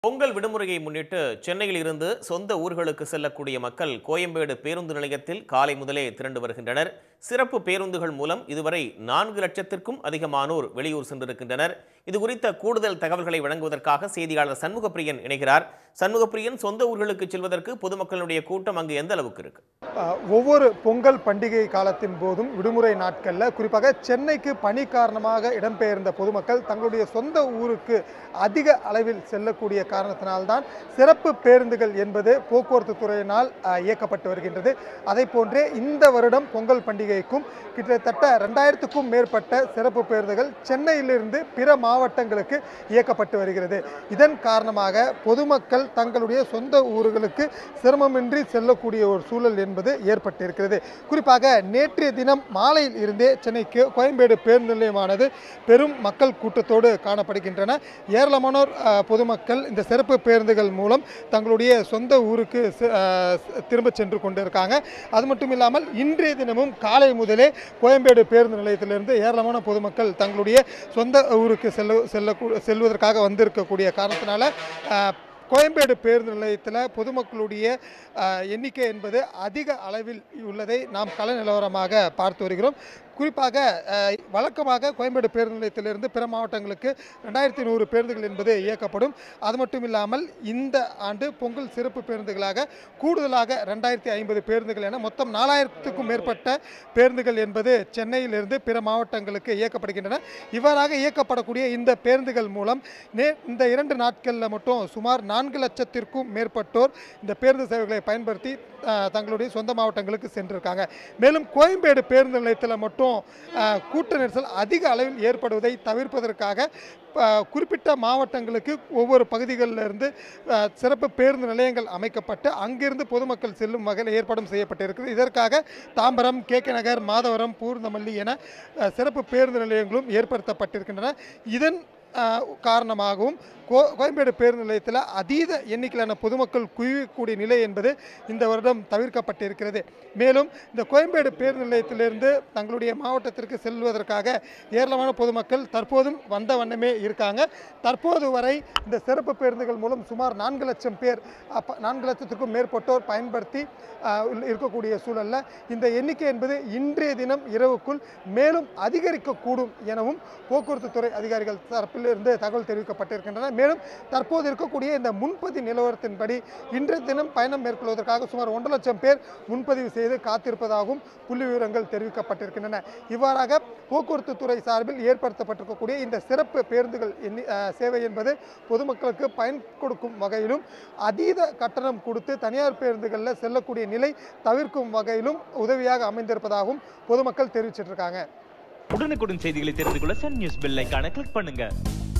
பொங்கல் விடுமுறையை முன்னிட்டு சென்னையில் இருந்து சொந்த ஊர்களுக்கு செல்லக்கூடிய மக்கள் கோயம்பேடு பேருந்து நிலையத்தில் காலை முதலே திரண்டு வருகின்றனர் சிறப்பு பேருந்துகள் மூலம் இதுவரை நான்கு லட்சத்திற்கும் அதிகமானோர் வெளியூர் சென்றிருக்கின்றனர் இது குறித்த கூடுதல் தகவல்களை வழங்குவதற்காக செய்தியாளர் சண்முகப்பிரியன் இணைகிறார் சண்முகப்பிரியன் சொந்த ஊர்களுக்கு செல்வதற்கு பொதுமக்களுடைய கூட்டம் அங்கு எந்த அளவுக்கு இருக்கு அஹ், ஒவ்வொரு பொங்கல் பண்டிகை காலத்தின் போதும் விடுமுறை நாட்களில் குறிப்பாக சென்னைக்கு பணி காரணமாக இடம்பெயர்ந்த பொதுமக்கள் தங்களுடைய சொந்த ஊருக்கு அதிக அளவில் செல்லக்கூடிய காரணத்தினால்தான் சிறப்பு பேருந்துகள் என்பது போக்குவரத்து துறையினால் அஹ், இயக்கப்பட்டு வருகின்றது அதை போன்றே இந்த வருடம் பொங்கல் பண்டிகைக்கும் கிட்டத்தட்ட ரெண்டாயிரத்துக்கும் மேற்பட்ட சிறப்பு பேருந்துகள் சென்னையிலிருந்து பிற மாவட்டங்களுக்கு இயக்கப்பட்டு வருகிறது இதன் காரணமாக பொதுமக்கள் தங்களுடைய சொந்த ஊர்களுக்கு சிரமமின்றி செல்லக்கூடிய ஒரு சூழல் என்பது ஏற்பட்டிருக்கிறது குறிப்பாக நேற்றைய தினம் மாலையில் இருந்தே சென்னைக்கு கோயம்பேடு பேருந்து நிலையமானது பெரும் மக்கள் கூட்டத்தோடு காணப்படுகின்றன ஏராளமானோர் அஹ், பொதுமக்கள் இந்த சிறப்பு பேருந்துகள் மூலம் தங்களுடைய சொந்த ஊருக்கு செ- அஹ், திரும்ப சென்று கொண்டிருக்காங்க அது மட்டும் இல்லாமல் இன்றைய தினமும் காலை முதலே கோயம்பேடு பேருந்து நிலையத்திலிருந்து ஏராளமான பொதுமக்கள் தங்களுடைய சொந்த ஊருக்கு செல்ல செல்ல செல்வதற்காக வந்திருக்கக்கூடிய காரணத்தினால அஹ், கோயம்பேடு பேருந்து நிலையத்தில் பொதுமக்களுடைய அஹ், எண்ணிக்கை என்பது அதிக அளவில் உள்ளதை நாம் கள நிலவரமாக பார்த்து வருகிறோம் குறிப்பாக அஹ், வழக்கமாக கோயம்பேடு பேருந்து நிலையத்திலிருந்து பிற மாவட்டங்களுக்கு ரெண்டாயிரத்தி நூறு பேருந்துகள் என்பது இயக்கப்படும் அது மட்டும் இல்லாமல் இந்த ஆண்டு பொங்கல் சிறப்பு பேருந்துகளாக கூடுதலாக ரெண்டாயிரத்தி ஐம்பது பேருந்துகள் என மொத்தம் நாலாயிரத்துக்கும் மேற்பட்ட பேருந்துகள் என்பது சென்னையிலிருந்து பிற மாவட்டங்களுக்கு இயக்கப்படுகின்றன இவ்வாறாக இயக்கப்படக்கூடிய இந்த பேருந்துகள் மூலம் நே இந்த இரண்டு நாட்களில் மட்டும் சுமார் நான்கு லட்சத்திற்கும் மேற்பட்டோர் இந்த பேருந்து சேவைகளை பயன்படுத்தி அஹ், தங்களுடைய சொந்த மாவட்டங்களுக்கு சென்றிருக்காங்க மேலும் கோயம்பேடு பேருந்து நிலையத்தில் மட்டும் அஹ், கூட்ட நெரிசல் அதிக அளவில் ஏற்படுவதை தவிர்ப்பதற்காக அஹ், குறிப்பிட்ட மாவட்டங்களுக்கு ஒவ்வொரு பகுதிகளில் இருந்து அஹ், சிறப்பு பேருந்து நிலையங்கள் அமைக்கப்பட்டு அங்கிருந்து பொதுமக்கள் செல்லும் வகையில் ஏற்பாடும் செய்யப்பட்டிருக்கிறது இதற்காக தாம்பரம் கே கே நகர் மாதவரம் பூர்ணமல்லி என அஹ், சிறப்பு பேருந்து நிலையங்களும் ஏற்படுத்தப்பட்டிருக்கின்றன இதன் அஹ், காரணமாகவும் கோ கோயம்பேடு பேருந்து நிலையத்தில் அதீத எண்ணிக்கையிலான பொதுமக்கள் குவியக்கூடிய நிலை என்பது இந்த வருடம் தவிர்க்கப்பட்டிருக்கிறது மேலும் இந்த கோயம்பேடு பேருந்து நிலையத்திலிருந்து தங்களுடைய மாவட்டத்திற்கு செல்வதற்காக ஏராளமான பொதுமக்கள் தற்போதும் வந்த வண்ணமே இருக்காங்க தற்போது வரை இந்த சிறப்பு பேருந்துகள் மூலம் சுமார் நான்கு லட்சம் பேர் அப்ப நான்கு லட்சத்துக்கும் மேற்பட்டோர் பயன்படுத்தி அஹ், இருக்கக்கூடிய சூழல்ல இந்த எண்ணிக்கை என்பது இன்றைய தினம் இரவுக்குள் மேலும் அதிகரிக்கக்கூடும் எனவும் போக்குவரத்து துறை அதிகாரிகள் தரப்பிலிருந்து தகவல் தெரிவிக்கப்பட்டிருக்கின்றன மேலும் தற்போது இருக்கக்கூடிய இந்த முன்பதிவு நிலவரத்தின்படி இன்றைய தினம் பயணம் மேற்கொள்வதற்காக சுமார் ஒன்றரை லட்சம் பேர் முன்பதிவு செய்து காத்திருப்பதாகவும் புள்ளி விவரங்கள் தெரிவிக்கப்பட்டிருக்கின்றன இவ்வாறாக போக்குவரத்து துறை சார்பில் ஏற்படுத்தப்பட்டிருக்கக்கூடிய இந்த சிறப்பு பேருந்துகள் எண்ணி அஹ், சேவை என்பது பொதுமக்களுக்கு பயன் கொடுக்கும் வகையிலும் அதீத கட்டணம் கொடுத்து தனியார் பேருந்துகளில் செல்லக்கூடிய நிலை தவிர்க்கும் வகையிலும் உதவியாக அமைந்திருப்பதாகவும் பொதுமக்கள் தெரிவிச்சிட்டு இருக்காங்க உடனுக்குடன் செய்திகளை தெரிந்து கொள்ள சன் நியூஸ் பெல் ஐகானை கிளிக் பண்ணுங்க